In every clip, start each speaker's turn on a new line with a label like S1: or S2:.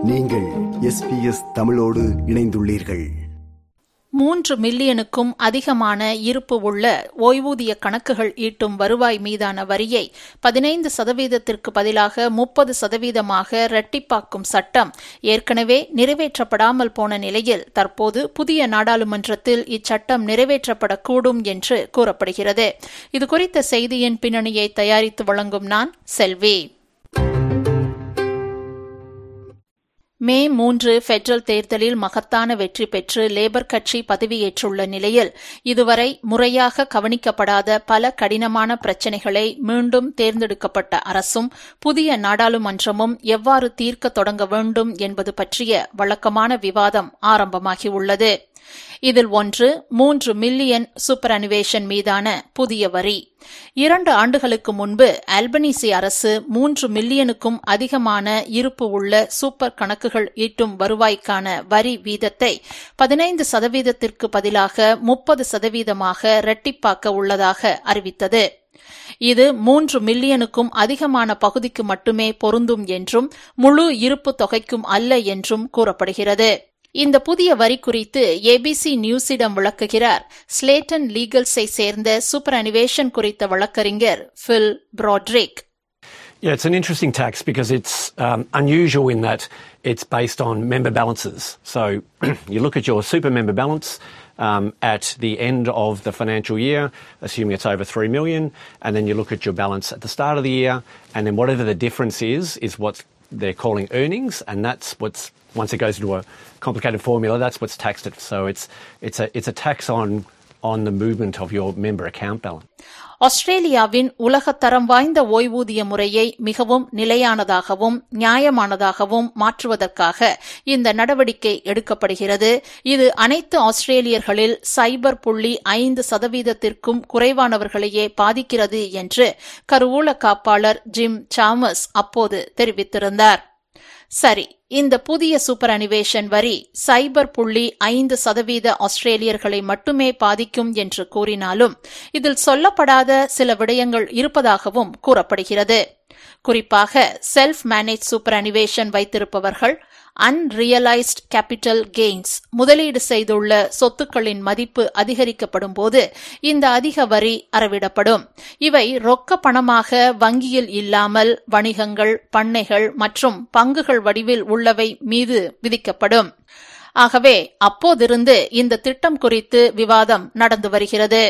S1: நீங்கள் எஸ்பிஎஸ் தமிழோடு இணைந்துள்ளீர்கள்
S2: மூன்று மில்லியனுக்கும் அதிகமான இருப்பு உள்ள ஓய்வூதிய கணக்குகள் ஈட்டும் வருவாய் மீதான வரியை பதினைந்து சதவீதத்திற்கு பதிலாக முப்பது சதவீதமாக இரட்டிப்பாக்கும் சட்டம் ஏற்கனவே நிறைவேற்றப்படாமல் போன நிலையில் தற்போது புதிய நாடாளுமன்றத்தில் இச்சட்டம் நிறைவேற்றப்படக்கூடும் என்று கூறப்படுகிறது இதுகுறித்த செய்தியின் பின்னணியை தயாரித்து வழங்கும் நான் செல்வி மே மூன்று பெட்ரல் தேர்தலில் மகத்தான வெற்றி பெற்று லேபர் கட்சி பதவியேற்றுள்ள நிலையில் இதுவரை முறையாக கவனிக்கப்படாத பல கடினமான பிரச்சினைகளை மீண்டும் தேர்ந்தெடுக்கப்பட்ட அரசும் புதிய நாடாளுமன்றமும் எவ்வாறு தீர்க்க தொடங்க வேண்டும் என்பது பற்றிய வழக்கமான விவாதம் ஆரம்பமாகியுள்ளது இதில் ஒன்று மூன்று மில்லியன் சூப்பர் அனிவேஷன் மீதான புதிய வரி இரண்டு ஆண்டுகளுக்கு முன்பு ஆல்பனீசி அரசு மூன்று மில்லியனுக்கும் அதிகமான இருப்பு உள்ள சூப்பர் கணக்குகள் ஈட்டும் வருவாய்க்கான வரி வீதத்தை பதினைந்து சதவீதத்திற்கு பதிலாக முப்பது சதவீதமாக இரட்டிப்பாக்க உள்ளதாக அறிவித்தது இது மூன்று மில்லியனுக்கும் அதிகமான பகுதிக்கு மட்டுமே பொருந்தும் என்றும் முழு இருப்பு தொகைக்கும் அல்ல என்றும் கூறப்படுகிறது இந்த புதிய வரி குறித்து ஏபிசி நியூஸிடம் விளக்குகிறார் ஸ்லேட்டன் லீகல்ஸை சேர்ந்த சூப்பர் அனிவேஷன் குறித்த வழக்கறிஞர் Bill Broderick
S3: Yeah, it's an interesting tax because it's um, unusual in that it's based on member balances. So you look at your super member balance um, at the end of the financial year, assuming it's over 3 million, and then you look at your balance at the start of the year, and then whatever the difference is, is what they're calling earnings, and that's what's once it goes into a complicated formula, that's what's taxed it. So it's it's a it's a tax on on the movement of your member account balance.
S2: ஆஸ்திரேலியாவின் உலகத்தரம் வாய்ந்த ஓய்வூதிய முறையை மிகவும் நிலையானதாகவும் நியாயமானதாகவும் மாற்றுவதற்காக இந்த நடவடிக்கை எடுக்கப்படுகிறது இது அனைத்து ஆஸ்திரேலியர்களில் சைபர் புள்ளி ஐந்து சதவீதத்திற்கும் குறைவானவர்களையே பாதிக்கிறது என்று கருவூல காப்பாளர் ஜிம் சாமஸ் அப்போது தெரிவித்திருந்தார் சரி இந்த புதிய சூப்பர் அனிவேஷன் வரி சைபர் புள்ளி ஐந்து சதவீத ஆஸ்திரேலியர்களை மட்டுமே பாதிக்கும் என்று கூறினாலும் இதில் சொல்லப்படாத சில விடயங்கள் இருப்பதாகவும் கூறப்படுகிறது குறிப்பாக செல்ஃப் மேனேஜ் சூப்பர் அனிவேஷன் வைத்திருப்பவர்கள் அன்ரியலைஸ்ட் கேபிட்டல் கெய்ன்ஸ் முதலீடு செய்துள்ள சொத்துக்களின் மதிப்பு அதிகரிக்கப்படும் போது இந்த அதிக வரி அறவிடப்படும் இவை ரொக்க பணமாக வங்கியில் இல்லாமல் வணிகங்கள் பண்ணைகள் மற்றும் பங்குகள் வடிவில் உள்ளவை மீது விதிக்கப்படும் ஆகவே அப்போதிருந்து இந்த திட்டம் குறித்து விவாதம் நடந்து வருகிறது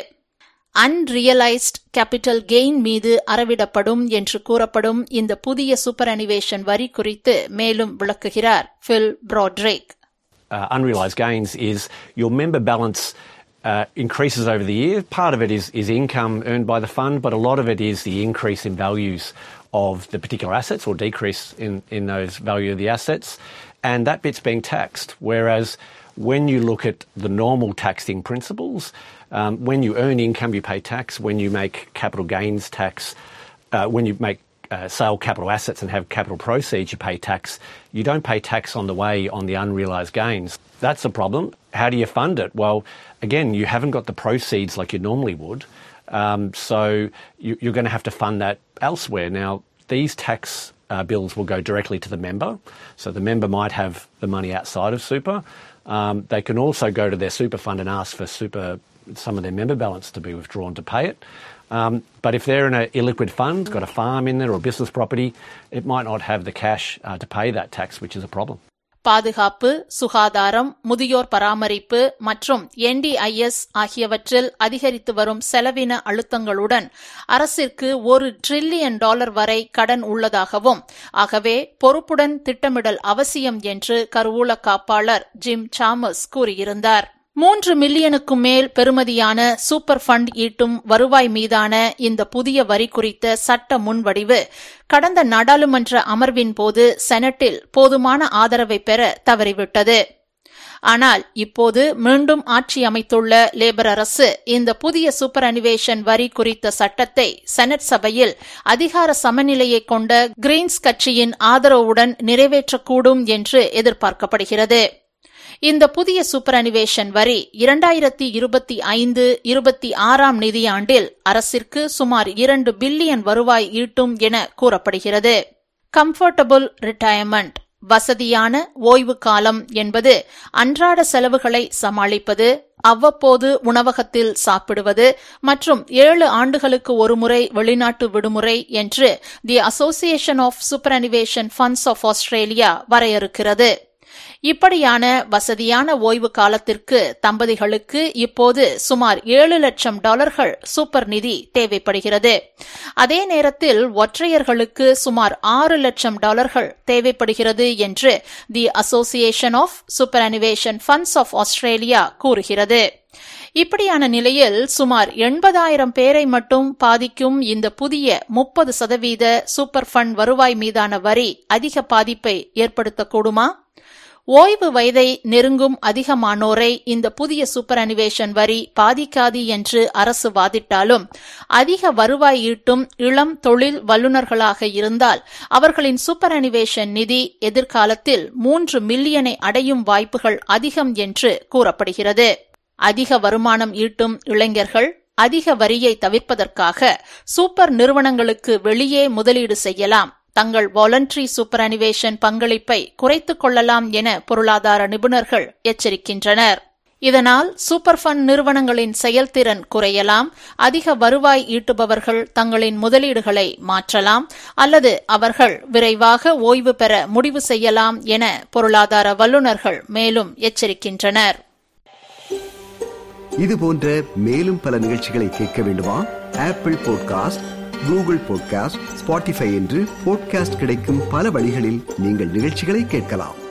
S2: அன்ரியலைஸ்ட் கேபிட்டல் கெயின் மீது அறவிடப்படும் என்று கூறப்படும் இந்த புதிய சூப்பர் அனிவேஷன் வரி குறித்து மேலும் விளக்குகிறார் Bill Broderick
S3: Uh, unrealised gains is your member balance uh, increases over the year. Part of it is, is income earned by the fund, but a lot of it is the increase in values of the particular assets or decrease in, in those value of the assets. And that bit's being taxed. Whereas when you look at the normal taxing principles, um, when you earn income, you pay tax. When you make capital gains tax, uh, when you make uh, sell capital assets and have capital proceeds, you pay tax. You don't pay tax on the way on the unrealised gains. That's a problem. How do you fund it? Well, again, you haven't got the proceeds like you normally would. Um, so you, you're going to have to fund that elsewhere. Now, these tax uh, bills will go directly to the member. So the member might have the money outside of super. Um, they can also go to their super fund and ask for super some of their member balance to be withdrawn to pay it. Um, but if they're in an illiquid fund, got a farm in there or business property, it might not have the cash uh, to pay that tax, which is a problem.
S2: பாதுகாப்பு சுகாதாரம் முதியோர் பராமரிப்பு மற்றும் NDIS ஆகியவற்றில் அதிகரித்து வரும் செலவின அழுத்தங்களுடன் அரசிற்கு ஒரு டிரில்லியன் டாலர் வரை கடன் உள்ளதாகவும் ஆகவே பொறுப்புடன் திட்டமிடல் அவசியம் என்று கருவூல காப்பாளர் ஜிம் சாமஸ் கூறியிருந்தார் மூன்று மில்லியனுக்கும் மேல் பெறுமதியான சூப்பர் ஃபண்ட் ஈட்டும் வருவாய் மீதான இந்த புதிய வரி குறித்த சட்ட முன்வடிவு கடந்த நாடாளுமன்ற அமர்வின் போது செனட்டில் போதுமான ஆதரவை பெற தவறிவிட்டது ஆனால் இப்போது மீண்டும் ஆட்சி அமைத்துள்ள லேபர் அரசு இந்த புதிய சூப்பர் அனிவேஷன் வரி குறித்த சட்டத்தை செனட் சபையில் அதிகார சமநிலையை கொண்ட கிரீன்ஸ் கட்சியின் ஆதரவுடன் நிறைவேற்றக்கூடும் என்று எதிர்பார்க்கப்படுகிறது இந்த புதிய சூப்பர் அனிவேஷன் வரி இரண்டாயிரத்தி இருபத்தி ஐந்து இருபத்தி ஆறாம் நிதியாண்டில் அரசிற்கு சுமார் இரண்டு பில்லியன் வருவாய் ஈட்டும் என கூறப்படுகிறது கம்ஃபர்டபுள் ரிட்டையர்மெண்ட் வசதியான ஓய்வு காலம் என்பது அன்றாட செலவுகளை சமாளிப்பது அவ்வப்போது உணவகத்தில் சாப்பிடுவது மற்றும் ஏழு ஆண்டுகளுக்கு ஒருமுறை வெளிநாட்டு விடுமுறை என்று the association of superannuation funds of Australia வரையறுக்கிறது இப்படியான வசதியான ஓய்வு காலத்திற்கு தம்பதிகளுக்கு இப்போது சுமார் ஏழு லட்சம் டாலர்கள் சூப்பர் நிதி தேவைப்படுகிறது அதே நேரத்தில் ஒற்றையர்களுக்கு சுமார் ஆறு லட்சம் டாலர்கள் தேவைப்படுகிறது என்று the association of superannuation funds of Australia கூறுகிறது இப்படியான நிலையில் சுமார் எண்பதாயிரம் பேரை மட்டும் பாதிக்கும் இந்த புதிய முப்பது சதவீத சூப்பர் ஃபண்ட் வருவாய் மீதான வரி அதிக பாதிப்பை ஏற்படுத்தக்கூடுமா ஓய்வு வயதை நெருங்கும் அதிகமானோரை இந்த புதிய சூப்பர் அனிவேஷன் வரி பாதிக்காது என்று அரசு வாதிட்டாலும் அதிக வருவாய் ஈட்டும் இளம் தொழில் வல்லுநர்களாக இருந்தால் அவர்களின் சூப்பர் அனிவேஷன் நிதி எதிர்காலத்தில் மூன்று மில்லியனை அடையும் வாய்ப்புகள் அதிகம் என்று கூறப்படுகிறது அதிக வருமானம் ஈட்டும் இளைஞர்கள் அதிக வரியை தவிர்ப்பதற்காக சூப்பர் நிறுவனங்களுக்கு வெளியே முதலீடு செய்யலாம் தங்கள் வாலண்டரி சூப்பர் அனிவேஷன் பங்களிப்பை குறைத்துக் கொள்ளலாம் என பொருளாதார நிபுணர்கள் எச்சரிக்கின்றனர் இதனால் சூப்பர் ஃபண்ட் நிறுவனங்களின் செயல்திறன் குறையலாம் அதிக வருவாய் ஈட்டுபவர்கள் தங்களின் முதலீடுகளை மாற்றலாம் அல்லது அவர்கள் விரைவாக ஓய்வு பெற முடிவு செய்யலாம் என பொருளாதார வல்லுநர்கள் மேலும் எச்சரிக்கின்றனர்
S1: இது போன்ற மேலும் பல நிகழ்ச்சிகளை கேட்க வேண்டுமா Apple podcast Google podcast Spotify என்று பாட்காஸ்ட் கிடைக்கும் பல வழிகளில் நீங்கள் நிகழ்ச்சிகளை கேட்கலாம்